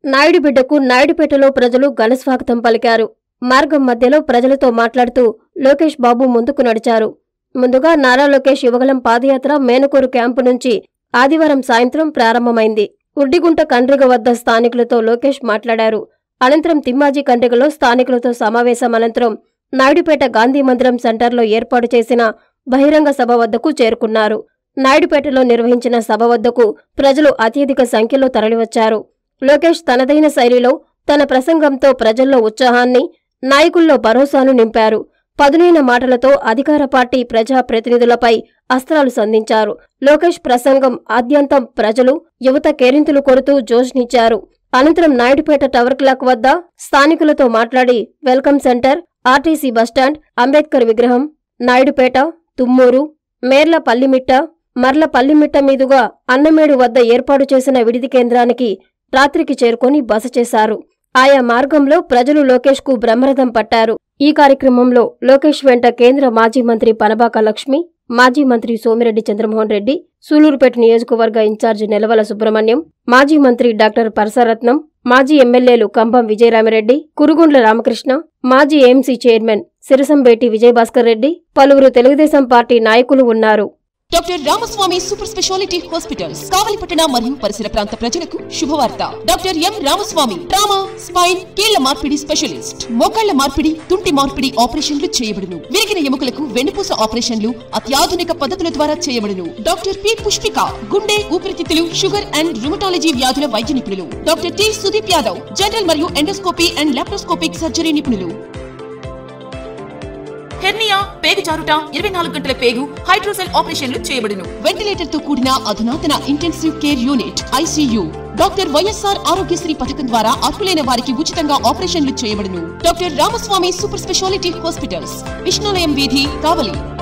నాయుడు బిడ్డకు నాయుడుపేటలో ప్రజలు ఘనస్వాగతం పలికారు మార్గం మధ్యలో ప్రజలతో మాట్లాడుతూ లోకేష్ బాబు ముందుకు నడిచారు ముందుగా నారా లోకేష్ యువగలం పాదయాత్ర మేనకూరు క్యాంపు నుంచి ఆదివారం సాయంత్రం ప్రారంభమైంది ఉడ్డిగుంట కండ్రిగ వద్ద స్థానికులతో లోకేష్ మాట్లాడారు అనంతరం తిమ్మాజీ కండ్రిగలో స్థానికులతో సమావేశం అనంతరం నాయుడుపేట గాంధీ మందిరం సెంటర్లో ఏర్పాటు చేసిన బహిరంగ సభ వద్దకు చేరుకున్నారు నాయుడుపేటలో నిర్వహించిన సభ వద్దకు ప్రజలు అత్యధిక సంఖ్యలో తరలివచ్చారు లోకేష్ తనదైన శైలిలో తన ప్రసంగంతో ప్రజల్లో ఉత్సాహాన్ని నాయకుల్లో భరోసాను నింపారు పదునైన మాటలతో అధికార పార్టీ ప్రజా ప్రతినిధులపై అస్త్రాలు సంధించారు లోకేష్ ప్రసంగం ఆద్యంతం ప్రజలు యువత కేరింతలు కొడుతూ జోష్నిచ్చారు అనంతరం నాయుడుపేట టవర్ క్లాక్ వద్ద స్థానికులతో మాట్లాడి welcome centre RTC bus stand Ambedkar విగ్రహం నాయుడుపేట తుమ్మూరు మేర్ల పల్లిమిట్ట మర్ల పల్లిమిట్ట మీదుగా అన్నమేడు వద్ద ఏర్పాటు చేసిన విడిది కేంద్రానికి రాత్రికి చేరుకొని బస చేశారు ఆయా మార్గంలో ప్రజలు లోకేష్ కు బ్రహ్మరథం పట్టారు ఈ కార్యక్రమంలో లోకేష్ వెంట కేంద్ర మాజీ మంత్రి పనబాక లక్ష్మి మాజీ మంత్రి సోమిరెడ్డి చంద్రమోహన్ రెడ్డి సూలూరుపేట నియోజకవర్గ ఇన్ఛార్జి నెలవల సుబ్రహ్మణ్యం మాజీ మంత్రి డాక్టర్ పరసరత్నం మాజీ ఎమ్మెల్యేలు కంభం విజయరామిరెడ్డి కురుగుండ్ల రామకృష్ణ మాజీ ఏఎంసీ చైర్మన్ సిరసంబేటి విజయభాస్కర్ రెడ్డి పలువురు తెలుగుదేశం పార్టీ నాయకులు ఉన్నారు doctor Ramaswamy super speciality hospitals కావలిపట్టణ మరియు పరిసర ప్రాంత ప్రజలకు శుభవార్త doctor M Ramaswamy trauma spine కీళ్ల మార్పిడి స్పెషలిస్ట్ మోకాళ్ల మార్పిడి తుంటి మార్పిడి ఆపరేషన్లు చేయబడును విరిగిన ఎముకలకు వెన్నుపూస ఆపరేషన్లు అత్యాధునిక పద్ధతుల ద్వారా చేయబడును డాక్టర్ పి పుష్పిక గుండె ఊపిరితిత్తులు షుగర్ అండ్ రుమటాలజీ వ్యాధుల వైద్య నిపుణులు doctor T Sudeep Yadav general మరియు ఎండోస్కోపీ అండ్ లాప్రోస్కోపిక్ సర్జరీ నిపుణులు హెర్నియా పేగు జారుట ఇరవై నాలుగు గంటల పేగు హైడ్రోసెల్ ఆపరేషన్లు చేయబడును వెంటిలేటర్ తో కూడిన అధునాతన intensive care unit ICU doctor YSR Aarogyasri పథకం ద్వారా అర్హులైన వారికి ఉచితంగా ఆపరేషన్లు చేయబడును doctor Ramaswamy super speciality hospitals Vishnulayam వీధి కావలి